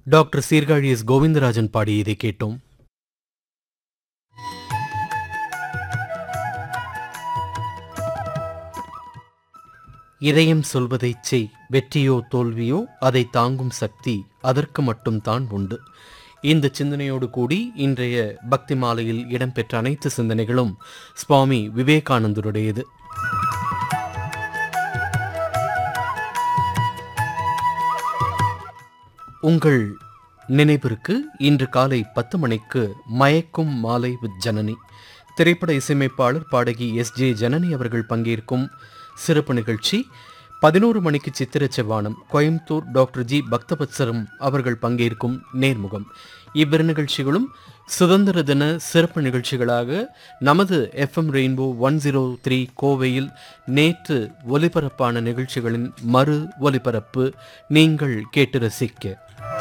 doctor Sirkazhi S Govindarajan பாடியதை கேட்டோம் இதயம் சொல்வதைச் செய் வெற்றியோ தோல்வியோ அதை தாங்கும் சக்தி அதற்கு மட்டும்தான் உண்டு இந்த சிந்தனையோடு கூடி இன்றைய பக்தி மாலையில் இடம்பெற்ற அனைத்து சிந்தனைகளும் சுவாமி விவேகானந்தருடையது உங்கள் நினைவிற்கு இன்று காலை பத்து மணிக்கு மயக்கும் மாலை வித் ஜனனி திரைப்பட இசையமைப்பாளர் பாடகி எஸ் ஜே ஜனனி அவர்கள் பங்கேற்கும் சிறப்பு நிகழ்ச்சி பதினோரு மணிக்கு சித்திர செவ்வானம் கோயம்புத்தூர் டாக்டர் ஜி பக்தபத்சரம் அவர்கள் பங்கேற்கும் நேர்முகம் இவ்விரு நிகழ்ச்சிகளும் சுதந்திர தின சிறப்பு நிகழ்ச்சிகளாக நமது FM rainbow one zero three கோவையில் நேற்று ஒலிபரப்பான நிகழ்ச்சிகளின் மறு ஒலிபரப்பு நீங்கள் கேட்டு ரசிக்க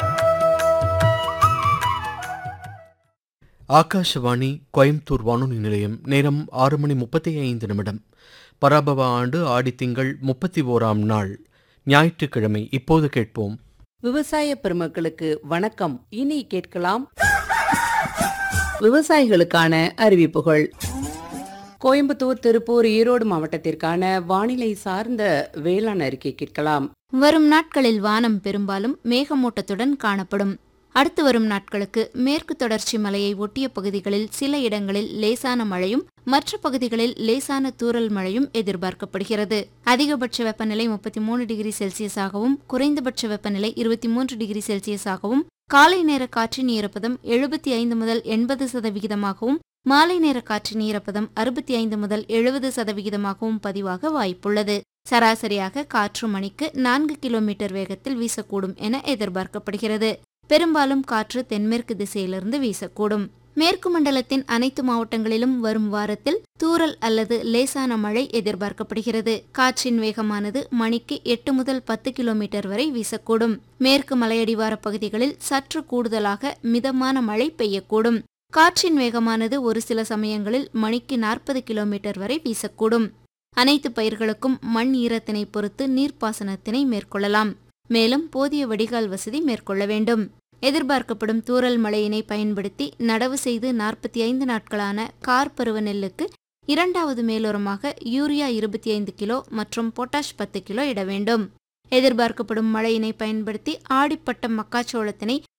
ஆகாஷவாணி கோயம்புத்தூர் வானொலி நிலையம் நேரம் ஆறு மணி முப்பத்தி ஐந்து நிமிடம் பராபவ ஆண்டு ஆடித்திங்கள் முப்பத்தி ஓராம் நாள் ஞாயிற்றுக்கிழமை இப்போது கேட்போம் விவசாய பெருமக்களுக்கு வணக்கம் இனி கேட்கலாம் விவசாயிகளுக்கான அறிவிப்புகள் கோயம்புத்தூர் திருப்பூர் ஈரோடு மாவட்டத்திற்கான வானிலை சார்ந்த வேளாண் அறிக்கை கேட்கலாம் வரும் நாட்களில் வானம் பெரும்பாலும் மேகமூட்டத்துடன் காணப்படும் அடுத்து வரும் நாட்களுக்கு மேற்கு தொடர்ச்சி மலையை ஒட்டிய பகுதிகளில் சில இடங்களில் லேசான மழையும் மற்ற பகுதிகளில் லேசான தூறல் மழையும் எதிர்பார்க்கப்படுகிறது அதிகபட்ச வெப்பநிலை முப்பத்தி மூணு டிகிரி செல்சியஸாகவும் குறைந்தபட்ச வெப்பநிலை இருபத்தி மூன்று டிகிரி செல்சியஸாகவும் காலை நேர காற்றின் ஈரப்பதம் எழுபத்தி ஐந்து முதல் எண்பது சதவிகிதமாகவும் மாலை நேர காற்றின் ஈரப்பதம் அறுபத்தி ஐந்து முதல் எழுபது சதவிகிதமாகவும் பதிவாக வாய்ப்புள்ளது சராசரியாக காற்று மணிக்கு நான்கு கிலோமீட்டர் வேகத்தில் வீசக்கூடும் என எதிர்பார்க்கப்படுகிறது பெரும்பாலும் காற்று தென்மேற்கு திசையிலிருந்து வீசக்கூடும் மேற்கு மண்டலத்தின் அனைத்து மாவட்டங்களிலும் வரும் வாரத்தில் தூறல் அல்லது லேசான மழை எதிர்பார்க்கப்படுகிறது காற்றின் வேகமானது மணிக்கு எட்டு முதல் பத்து கிலோமீட்டர் வரை வீசக்கூடும் மேற்கு மலையடிவார பகுதிகளில் சற்று கூடுதலாக மிதமான மழை பெய்யக்கூடும் காற்றின் வேகமானது ஒரு சில சமயங்களில் மணிக்கு நாற்பது கிலோமீட்டர் வரை வீசக்கூடும் அனைத்து பயிர்களுக்கும் மண் ஈரத்தினை பொறுத்து நீர்ப்பாசனத்தினை மேற்கொள்ளலாம் மேலும் போதிய வடிகால் வசதி மேற்கொள்ள வேண்டும் எதிர்பார்க்கப்படும் தூறல் மழையினை பயன்படுத்தி நடவு செய்து நாற்பத்தி ஐந்து நாட்களான கார் பருவ நெல்லுக்கு இரண்டாவது மேலுரமாக யூரியா இருபத்தி ஐந்து கிலோ மற்றும் பொட்டாஷ் பத்து கிலோ இட வேண்டும் எதிர்பார்க்கப்படும் மழையினை பயன்படுத்தி ஆடிப்பட்டம் மக்காச்சோளத்தினை